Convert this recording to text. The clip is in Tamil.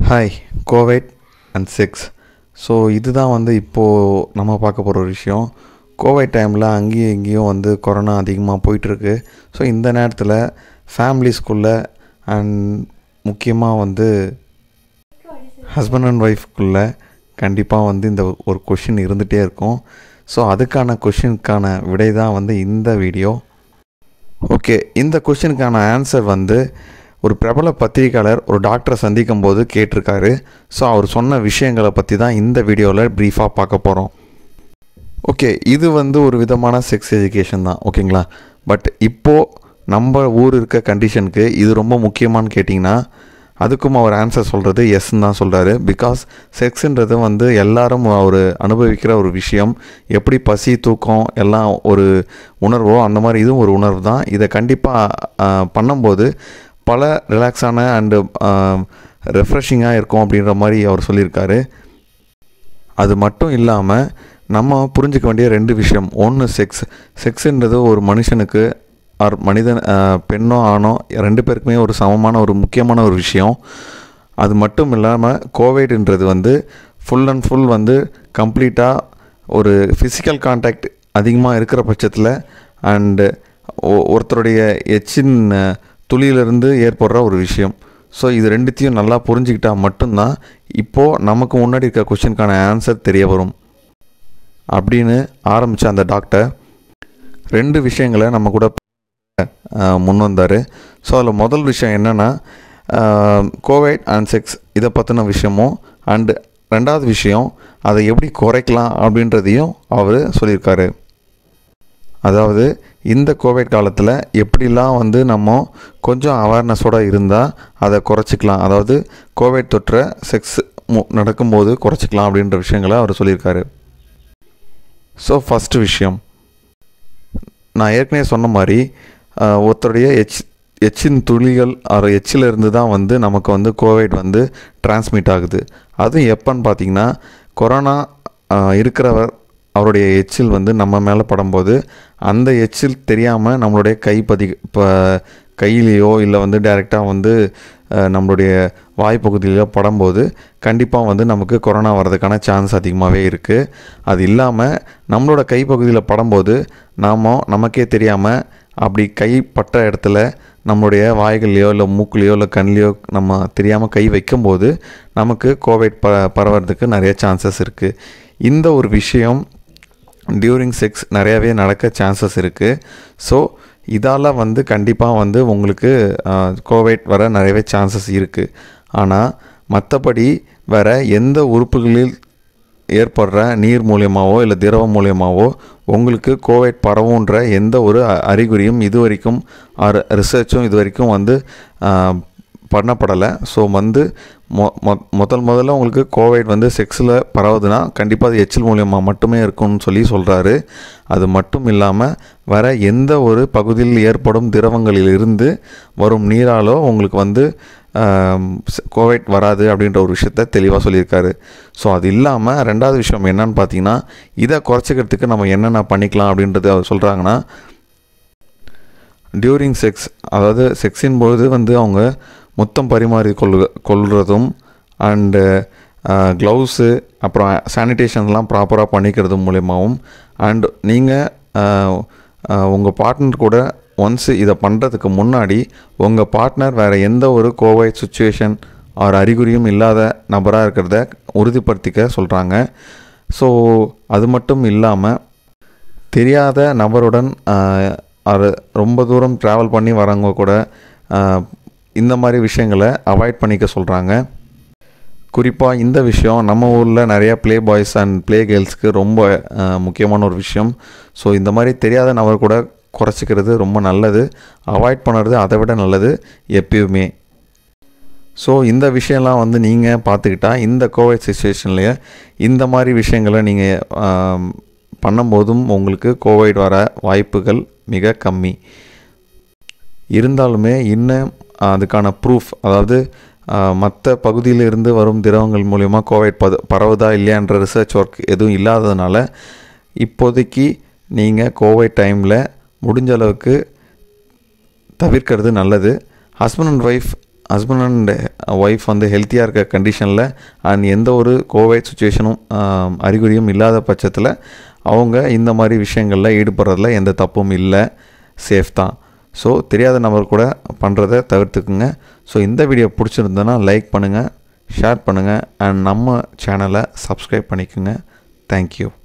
hi covid and sex so இதுதான் வந்து இப்போது நம்ம பார்க்க போகிற ஒரு விஷயம் கோவிட் டைமில் அங்கேயும் இங்கேயும் வந்து கொரோனா அதிகமாக போயிட்டுருக்கு ஸோ இந்த நேரத்தில் ஃபேமிலிஸ்குள்ளே அண்ட் முக்கியமாக வந்து ஹஸ்பண்ட் அண்ட் ஒய்ஃப்குள்ளே கண்டிப்பாக வந்து இந்த ஒரு கொஷின் இருந்துகிட்டே இருக்கும் ஸோ அதுக்கான கொஷினுக்கான விடை தான் வந்து இந்த வீடியோ ஓகே இந்த கொஷினுக்கான ஆன்சர் வந்து ஒரு பிரபல பத்திரிக்கையாளர் ஒரு டாக்டரை சந்திக்கும் போது கேட்டிருக்காரு ஸோ அவர் சொன்ன விஷயங்களை பற்றி தான் இந்த வீடியோவில் ப்ரீஃபாக பார்க்க போகிறோம் ஓகே இது வந்து ஒரு விதமான செக்ஸ் எஜுகேஷன் தான் ஓகேங்களா பட் இப்போது நம்ம ஊர் இருக்க கண்டிஷனுக்கு இது ரொம்ப முக்கியமானு கேட்டிங்கன்னா அதுக்கும் அவர் ஆன்சர் சொல்கிறது எஸ்ன்னு தான் சொல்கிறாரு பிகாஸ் செக்ஸுன்றது வந்து எல்லாரும் ஒரு அனுபவிக்கிற ஒரு விஷயம் எப்படி பசி தூக்கம் எல்லாம் ஒரு உணர்வோ அந்த மாதிரி இதுவும் ஒரு உணர்வு தான் இதை கண்டிப்பாக பண்ணும்போது பல ரிலாக்ஸான அண்டு ரெஃப்ரெஷிங்காக இருக்கும் அப்படின்ற மாதிரி அவர் சொல்லியிருக்காரு அது மட்டும் இல்லாமல் நம்ம புரிஞ்சிக்க வேண்டிய ரெண்டு விஷயம் ஒன்று செக்ஸ் செக்ஸுன்றது ஒரு மனுஷனுக்கு ஆர் மனிதன் பெண்ணோ ஆணோ ரெண்டு பேருக்குமே ஒரு சமமான ஒரு முக்கியமான ஒரு விஷயம் அது மட்டும் இல்லாமல் கோவிட்ன்றது வந்து ஃபுல் அண்ட் ஃபுல் வந்து கம்ப்ளீட்டாக ஒரு ஃபிசிக்கல் கான்டாக்ட் அதிகமாக இருக்கிற பட்சத்தில் அண்டு ஒருத்தருடைய எச்சின் துளியிலிருந்து ஏற்படுற ஒரு விஷயம் ஸோ இது ரெண்டுத்தையும் நல்லா புரிஞ்சுக்கிட்டால் மட்டும்தான் இப்போது நமக்கு முன்னாடி இருக்க கொஷினுக்கான ஆன்சர் தெரிய வரும் அப்படின்னு ஆரம்பித்த அந்த டாக்டர் ரெண்டு விஷயங்களை நம்ம கூட முன் வந்தார் ஸோ அதில் முதல் விஷயம் என்னென்னா கோவிட் அண்ட் செக்ஸ் இதை பற்றின விஷயமும் அண்டு ரெண்டாவது விஷயம் அதை எப்படி குறைக்கலாம் அப்படின்றதையும் அவர் சொல்லியிருக்காரு அதாவது இந்த கோவிட் காலத்தில் எப்படிலாம் வந்து நம்ம கொஞ்சம் அவேர்னஸோடு இருந்தால் அதை குறைச்சிக்கலாம் அதாவது கோவிட் தொற்றை செக்ஸ் நடக்கும்போது குறைச்சிக்கலாம் அப்படின்ற விஷயங்களை அவர் சொல்லியிருக்காரு ஸோ ஃபஸ்ட்டு விஷயம் நான் ஏற்கனவே சொன்ன மாதிரி ஒருத்தருடைய எச் எச்சின் துளிகள் அது எச்சிலிருந்து தான் வந்து நமக்கு வந்து கோவிட் வந்து டிரான்ஸ்மிட் ஆகுது அதுவும் எப்போன்னு பார்த்தீங்கன்னா கொரோனா இருக்கிறவர் அவருடைய எச்சில் வந்து நம்ம மேலே படும்போது அந்த எச்சில் தெரியாமல் நம்மளுடைய கை பதி இப்போ கையிலையோ இல்லை வந்து டைரெக்டாக வந்து நம்மளுடைய வாய்ப்பகுதியிலோ படும்போது கண்டிப்பாக வந்து நமக்கு கொரோனா வர்றதுக்கான சான்ஸ் அதிகமாகவே இருக்குது அது இல்லாமல் நம்மளோட கைப்பகுதியில் படும்போது நாம் நமக்கே தெரியாமல் அப்படி கை பட்ட இடத்துல நம்மளுடைய வாய்கள்லையோ இல்லை மூக்குலேயோ இல்லை கண்லேயோ நம்ம தெரியாமல் கை வைக்கும்போது நமக்கு கோவிட் ப பரவறதுக்கு நிறைய சான்சஸ் இருக்குது இந்த ஒரு விஷயம் டியூரிங் செக்ஸ் நிறையாவே நடக்க சான்சஸ் இருக்குது ஸோ இதால் வந்து கண்டிப்பாக வந்து உங்களுக்கு கோவிட் வர நிறையவே சான்சஸ் இருக்குது ஆனால் மற்றபடி வேறு எந்த உறுப்புகளில் ஏற்படுற நீர் மூலியமாகவோ இல்லை திரவம் மூலியமாகவோ உங்களுக்கு கோவிட் பரவுன்ற எந்த ஒரு அறிகுறியும் இது வரைக்கும் ரிசர்ச்சும் இது வரைக்கும் வந்து பண்ணப்படலை ஸோ வந்து மொ முதல் முதல்ல உங்களுக்கு கோவிட் வந்து செக்ஸில் பரவுதுன்னா கண்டிப்பாக அது எச்சில் மூலியமாக மட்டுமே இருக்கும்னு சொல்லி சொல்கிறாரு அது மட்டும் இல்லாமல் வர எந்த ஒரு பகுதியில் ஏற்படும் திரவங்களில் இருந்து வரும் நீராலோ உங்களுக்கு வந்து கோவிட் வராது அப்படின்ற ஒரு விஷயத்த தெளிவாக சொல்லியிருக்காரு ஸோ அது இல்லாமல் ரெண்டாவது விஷயம் என்னன்னு பார்த்தீங்கன்னா இதை குறைச்சிக்கிறதுக்கு நம்ம என்னென்ன பண்ணிக்கலாம் அப்படின்றது அவர் சொல்கிறாங்கன்னா டியூரிங் செக்ஸ் அதாவது செக்ஸின் பொழுது வந்து அவங்க மொத்தம் பரிமாறி கொள்ளு கொள்வதும் அண்டு க்ளவுஸு அப்புறம் சானிடேஷன்லாம் ப்ராப்பராக பண்ணிக்கிறது மூலியமாகவும் அண்ட் நீங்கள் உங்கள் பார்ட்னர் கூட ஒன்ஸ் இதை பண்ணுறதுக்கு முன்னாடி உங்கள் பார்ட்னர் வேறு எந்த ஒரு கோவிட் சுச்சுவேஷன் ஆர் அறிகுறியும் இல்லாத நபராக இருக்கிறத உறுதிப்படுத்திக்க சொல்கிறாங்க ஸோ அது மட்டும் இல்லாமல் தெரியாத நபருடன் அது ரொம்ப தூரம் ட்ராவல் பண்ணி வரவங்க கூட இந்த மாதிரி விஷயங்களை அவாய்ட் பண்ணிக்க சொல்கிறாங்க குறிப்பாக இந்த விஷயம் நம்ம ஊரில் நிறையா ப்ளே பாய்ஸ் அண்ட் ப்ளே கேர்ள்ஸ்க்கு ரொம்ப முக்கியமான ஒரு விஷயம் ஸோ இந்த மாதிரி தெரியாத நபர் கூட குறைச்சிக்கிறது ரொம்ப நல்லது அவாய்ட் பண்ணுறது அதை விட நல்லது எப்பயுமே ஸோ இந்த விஷயம்லாம் வந்து நீங்கள் பார்த்துக்கிட்டா இந்த கோவிட் சுச்சுவேஷன்லேயே இந்த மாதிரி விஷயங்களை நீங்கள் பண்ணும்போதும் உங்களுக்கு கோவிட் வர வாய்ப்புகள் மிக கம்மி இருந்தாலுமே இன்னும் அதுக்கான ப்ரூஃப் அதாவது மற்ற பகுதியில் இருந்து வரும் திரவங்கள் மூலிமா கோவிட் பத பரவுதா இல்லையான்ற ரிசர்ச் ஒர்க் எதுவும் இல்லாததுனால இப்போதைக்கு நீங்கள் கோவிட் டைமில் முடிஞ்ச அளவுக்கு தவிர்க்கிறது நல்லது husband and wife husband and wife வந்து ஹெல்த்தியாக இருக்க கண்டிஷனில் அண்ட் எந்த ஒரு கோவிட் சுச்சுவேஷனும் அறிகுறியும் இல்லாத பட்சத்தில் அவங்க இந்த மாதிரி விஷயங்களில் ஈடுபடுறதுல எந்த தப்பும் இல்லை சேஃப் தான் ஸோ தெரியாத நபர் கூட பண்ணுறத தவிர்த்துக்குங்க ஸோ இந்த வீடியோ பிடிச்சிருந்ததுன்னா லைக் பண்ணுங்கள் ஷேர் பண்ணுங்கள் அண்ட் நம்ம சேனலை சப்ஸ்கிரைப் பண்ணிக்கோங்க தேங்க்யூ